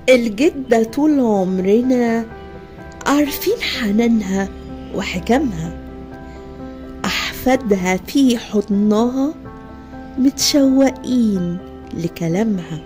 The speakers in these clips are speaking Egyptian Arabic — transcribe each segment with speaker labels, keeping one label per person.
Speaker 1: الجدة طول عمرنا عارفين حنانها وحكمها أحفادها في حضنها متشوقين لكلامها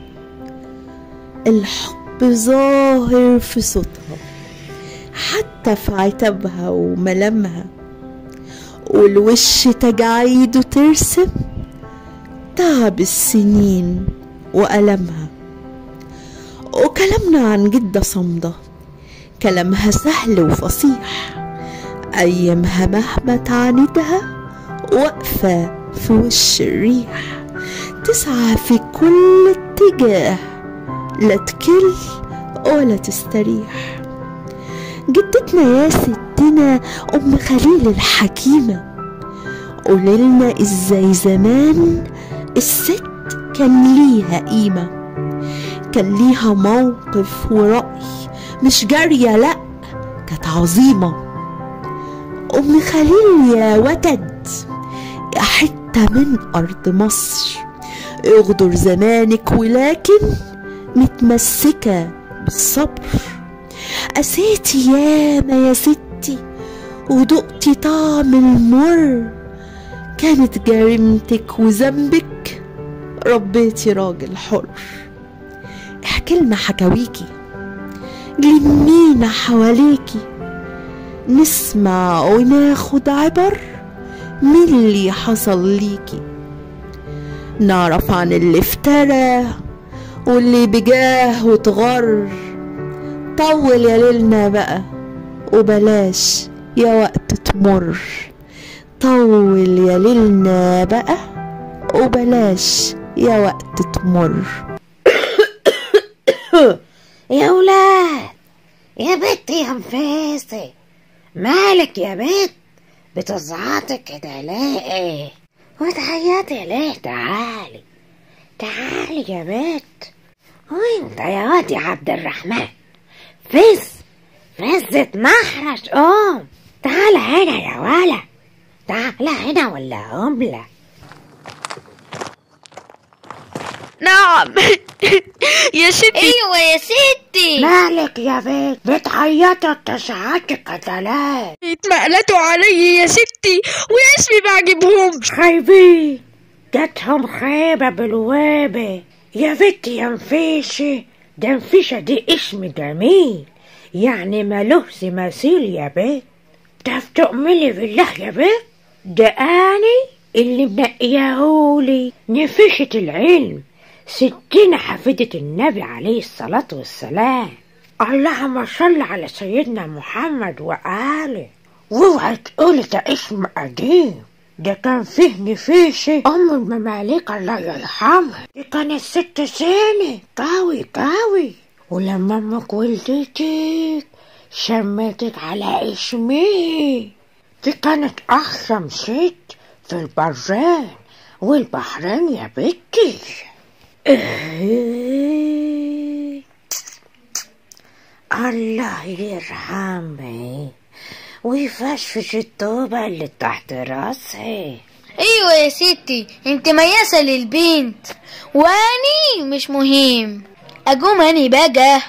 Speaker 1: الحب ظاهر في صوتها حتى في عتابها وملامها والوش تجاعيده ترسم تعب السنين وألمها وكلامنا عن جدة صمدة كلامها سهل وفصيح أيامها مهما تعاندها واقفة في وش الريح تسعى في كل اتجاه لا تكل ولا تستريح جدتنا يا ستنا أم خليل الحكيمة قوليلنا ازاي زمان الست كان ليها قيمة كان ليها موقف ورأي مش جارية لأ كانت عظيمة أم خليل يا وتد يا حتة من أرض مصر اغدر زمانك ولكن متمسكة بالصبر قسيتي ياما يا ستي ودقتي طعم المر كانت جريمتك وذنبك ربيتي راجل حر احكي لنا حكاويكي لمينا حواليكي نسمع وناخد عبر من اللي حصل ليكي نعرف عن اللي افترى واللي بجاه وتغر طول يا ليلنا بقى وبلاش يا وقت تمر طول يا ليلنا بقى وبلاش يا وقت تمر
Speaker 2: يا ولاد يا بت يا نفاسي مالك يا بت بتزعطي كده ليه وتعيطي ليه تعالي تعالي يا بت وانت يا واد يا عبد الرحمن فز فز اتمحرش قوم تعال هنا يا ولا تعال هنا ولا أملة
Speaker 1: نعم يا ستي
Speaker 3: ايوه يا ستي
Speaker 2: مالك يا بت بتعيطي تشعطي كده ليه
Speaker 1: اتمقلتوا علي يا ستي واسمي ما عجبهمش
Speaker 2: خايبين جاتهم خيبة بالوابة يا بنتي يا نفيشة ده نفيشة دي اسم جميل يعني ملوش مثيل يا بنت ده تؤمني بالله يا بنت ده أنا اللي منقياهولي نفيشة العلم ستين حفيدة النبي عليه الصلاة والسلام اللهم صل على سيدنا محمد وآله واوعي تقولي ده اسم قديم ده كان فيه نفيشة أم المماليك الله يرحمها دي كانت ست سنة قوي قوي ولما أمك ولدتك سميتك على اسمي دي كانت أحسن ست في البرين والبحرين يا بنتي إيه. الله يرحمه ويفشفش الطوبة اللي تحت راسي
Speaker 3: ايوه يا ستي انت مياسة للبنت واني مش مهم اقوم اني بقى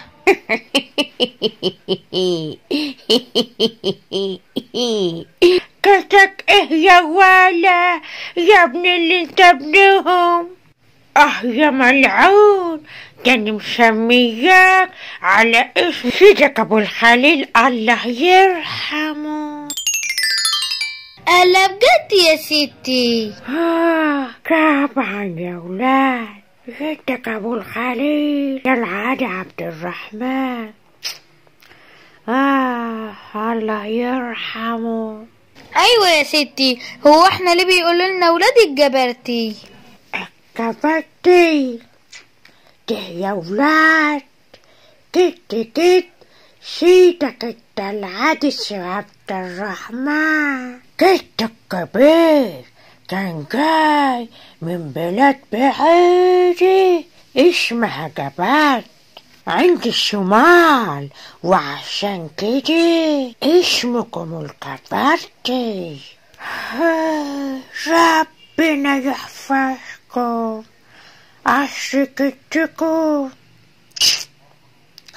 Speaker 2: كتك ايه يا ولا يا ابن اللي انت ابنهم اه يا ملعون كان مسمياك على اسم سيدك ابو الخليل الله يرحمه
Speaker 3: الا بجد يا ستي
Speaker 2: آه طبعا يا ولاد جدك أبو الخليل يا العادي عبد الرحمن آه الله يرحمه
Speaker 3: ايوه يا ستي هو احنا ليه بيقولوا لنا ولادك جبرتي
Speaker 2: كفتي ده يا ولاد تت تت سيدك انت العادي عبد الرحمن جدك كبير كان جاي من بلاد بعيدة اسمها جبات عند الشمال وعشان كده اسمكم الكبرتي ربنا يحفظكم عشقتكم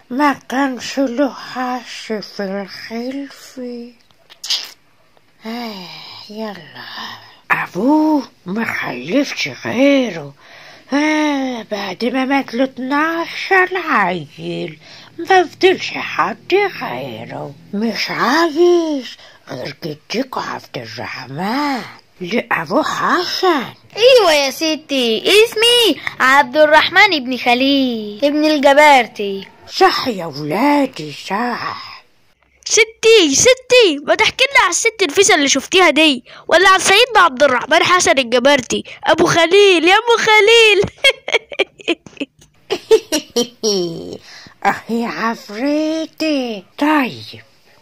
Speaker 2: ما كانش له حش في الخلفي آه يلا أبوه ما خلفش غيره آه بعد ما مات له 12 عيل ما فضلش حد غيره مش عايز غير جدك عبد الرحمن لأبو حسن
Speaker 3: ايوه يا ستي اسمي عبد الرحمن ابن خليل ابن الجبارتي
Speaker 2: صح يا ولادي صح
Speaker 1: ستي ستي ما تحكي لنا على الست الفيسة اللي شفتيها دي ولا عن سيدنا عبد الرحمن حسن الجبرتي ابو خليل يا ابو خليل
Speaker 2: أخي عفريتي طيب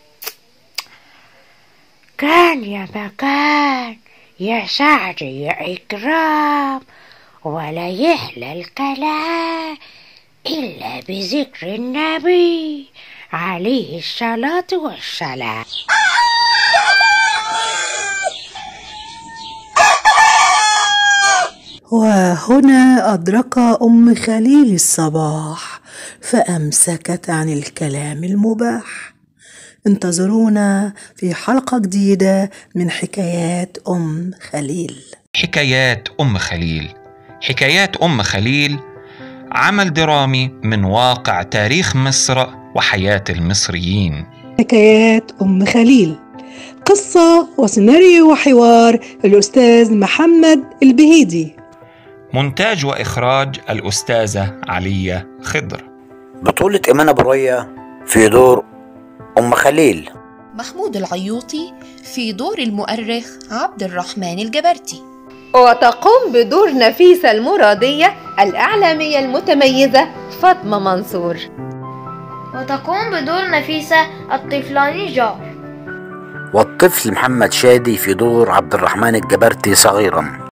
Speaker 2: كان يا مكان يا سعد يا إكرام ولا يحلى الكلام إلا بذكر النبي عليه الصلاة والسلام
Speaker 4: وهنا أدرك أم خليل الصباح فأمسكت عن الكلام المباح انتظرونا في حلقة جديدة من حكايات أم خليل
Speaker 5: حكايات أم خليل حكايات أم خليل عمل درامي من واقع تاريخ مصر وحياة المصريين
Speaker 4: حكايات أم خليل قصة وسيناريو وحوار الأستاذ محمد البهيدي
Speaker 5: مونتاج وإخراج الأستاذة علية خضر
Speaker 6: بطولة إيمان أبو ريا في دور أم خليل
Speaker 7: محمود العيوطي في دور المؤرخ عبد الرحمن الجبرتي
Speaker 8: وتقوم بدور نفيسة المرادية الإعلامية المتميزة فاطمة منصور
Speaker 3: وتقوم بدور نفيسة الطفلاني جار
Speaker 6: والطفل محمد شادي في دور عبد الرحمن الجبرتي صغيرا